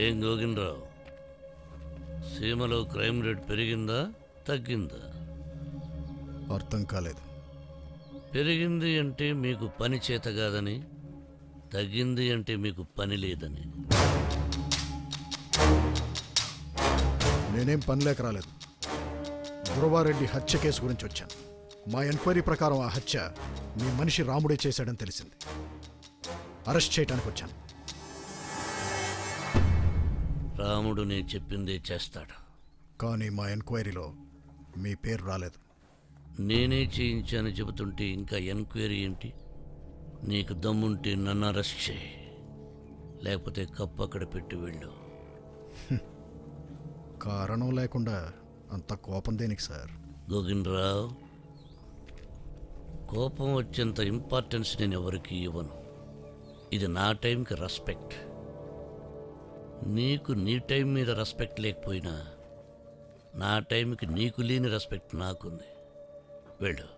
ఏం గోగినరావు సీమలో crime rate పెరిగిందా తగ్గిందా అర్థం కాలేదు పెరిగింది అంటే మీకు పని చేత కాదని తగ్గింది అంటే మీకు పని లేదని నేనేం పని లేక రాలేదు గురవారెడ్డి హత్య కేసు గురించి వచ్చాను మా ఎంక్వైరీ ప్రకారం ఆ హత్య మీ మనిషి రాముడే చేశాడని తెలిసింది అరెస్ట్ చేయడానికి వచ్చాను రాముడు నేను చెప్పిందే చేస్తాడు కానీ మా ఎంక్వైరీలో మీ పేరు రాలేదు నేనే చేయించాను చెబుతుంటే ఇంకా ఎంక్వైరీ ఏంటి నీకు దమ్ముంటే నన్ను అరెస్ట్ చేయి లేకపోతే కప్పు అక్కడ పెట్టి వెళ్ళు కారణం లేకుండా అంత కోపం దేనికి సార్ గోగిన్రావు కోపం వచ్చేంత ఇంపార్టెన్స్ నేను ఎవరికి ఇవ్వను ఇది నా టైంకి రెస్పెక్ట్ నీకు నీ టైం మీద రెస్పెక్ట్ లేకపోయినా నా టైంకి నీకు లేని రెస్పెక్ట్ నాకుంది వెళ్ళు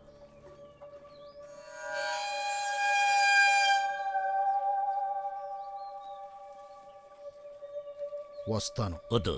వస్తాను వద్దు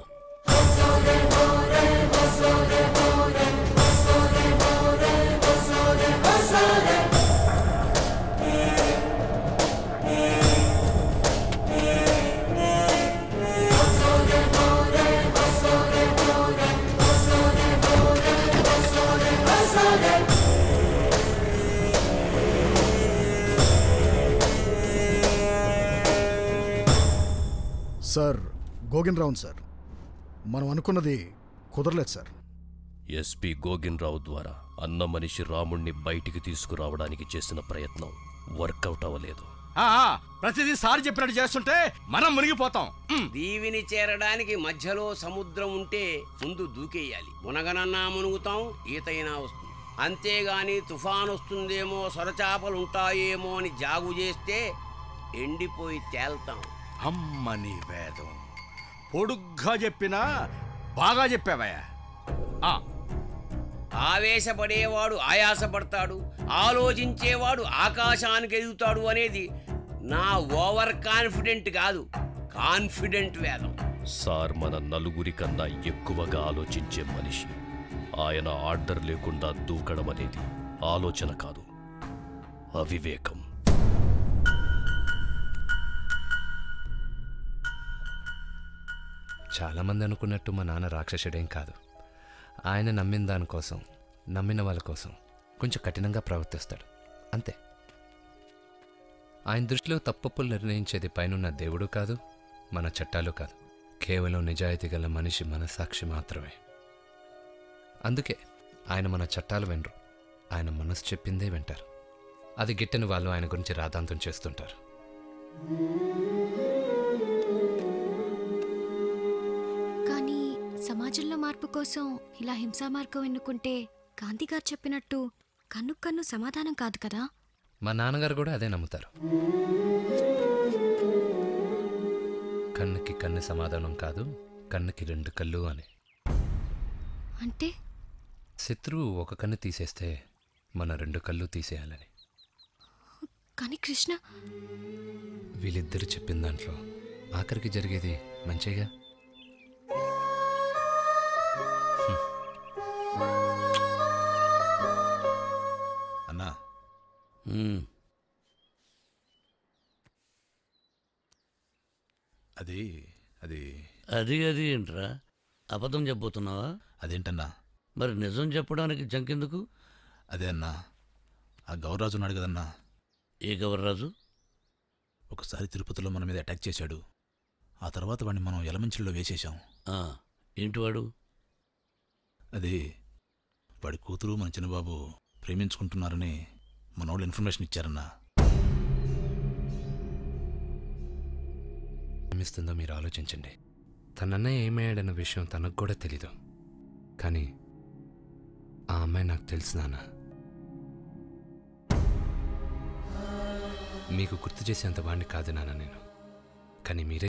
సార్ గోగిన్ రావున్ సార్ మనం అనుకున్నది కుదరలేదు సార్ ఎస్పీ గోగిన్రావు ద్వారా అన్న మనిషి రాముణ్ణి బయటికి తీసుకురావడానికి చేసిన ప్రయత్నం వర్కౌట్ అవ్వలేదు ఆ, ఆ, ప్రతిదీ సార్ చెప్పినట్టు చేస్తుంటే మనం మునిగిపోతాం ఉమ్. దీవిని చేరడానికి మధ్యలో సముద్రం ఉంటే ముందు దూకేయాలి మునగనన్నా మునుగుతాం ఈతైనా వస్తుంది అంతేగాని తుఫాన్ వస్తుందేమో సొరచాపలుంటాయేమో అని జాగు చేస్తే ఎండిపోయి తేల్తాం అమ్మని వేదం పొడుగ్గా చెప్పినా బాగా చెప్పావయ్యా ఆ, ఆవేశపడేవాడు ఆయాసపడతాడు ఆలోచించేవాడు ఆకాశానికి ఎదుగుతాడు అనేది నా ఓవర్ కాన్ఫిడెంట్ కాదు కాన్ఫిడెంట్ వేదం సార్ మన నలుగురి కన్నా ఎక్కువగా ఆలోచించే మనిషి ఆయన ఆర్డర్ లేకుండా దూకడం అనేది ఆలోచన కాదు అవివేకం చాలామంది అనుకున్నట్టు మా నాన్న రాక్షసుడేం కాదు ఆయన నమ్మిన దానికోసం నమ్మిన వాళ్ళ కోసం కొంచెం కఠినంగా ప్రవర్తిస్తాడు అంతే ఆయన దృష్టిలో తప్పప్పులు నిర్ణయించేది పైనున్న దేవుడు కాదు మన చట్టాలు కాదు కేవలం నిజాయితీ గల మనిషి మనసాక్షి మాత్రమే అందుకే ఆయన మన చట్టాలు వినరు ఆయన మనసు చెప్పిందే వింటారు అది గిట్టని వాళ్ళు ఆయన గురించి రాదాంతం చేస్తుంటారు కానీ సమాజంలో మార్పు కోసం ఇలా హింసా మార్గం ఎన్నుకుంటే గాంధీ గారు చెప్పినట్టు కన్ను కన్ను సమాధానం కాదు కదా మా నాన్నగారు కూడా అదే నమ్ముతారు కన్నుకి కన్ను సమాధానం కాదు కన్నుకి రెండు కళ్ళు అని అంటే శత్రువు ఒక కన్ను తీసేస్తే మన రెండు కళ్ళు తీసేయాలని కానీ కృష్ణ వీళ్ళిద్దరు చెప్పిన దాంట్లో ఆఖరికి జరిగేది మంచిగా అన్నా ఉమ్, అది అది అది అది ఏంట్రా అబద్ధం చెప్పబోతున్నావా అదేంటన్నా మరి నిజం చెప్పడానికి జంకెందుకు అదే అన్నా ఆ గౌరాజు ఉన్నాడు కదన్నా ఏ గవర్రాజు ఒకసారి తిరుపతిలో మన మీద అటాక్ చేశాడు ఆ తర్వాత వాడిని మనం ఎలమంచిలో వేసేశాం ఆ, ఏంటి వాడు అది వాడి కూతురు మన చిన్నబాబు ప్రేమించుకుంటున్నారని మనోళ్ళు ఇన్ఫర్మేషన్ ఇచ్చారన్నా ఏమిస్తుందో మీరు ఆలోచించండి తన అన్నయ్య ఏమయ్యాడన్న విషయం తనకు కూడా తెలీదు కానీ ఆ అమ్మాయి నాకు తెలుసు నాన్న మీకు గుర్తు చేసేంత వాడిని కాదు నాన్న నేను కానీ మీరే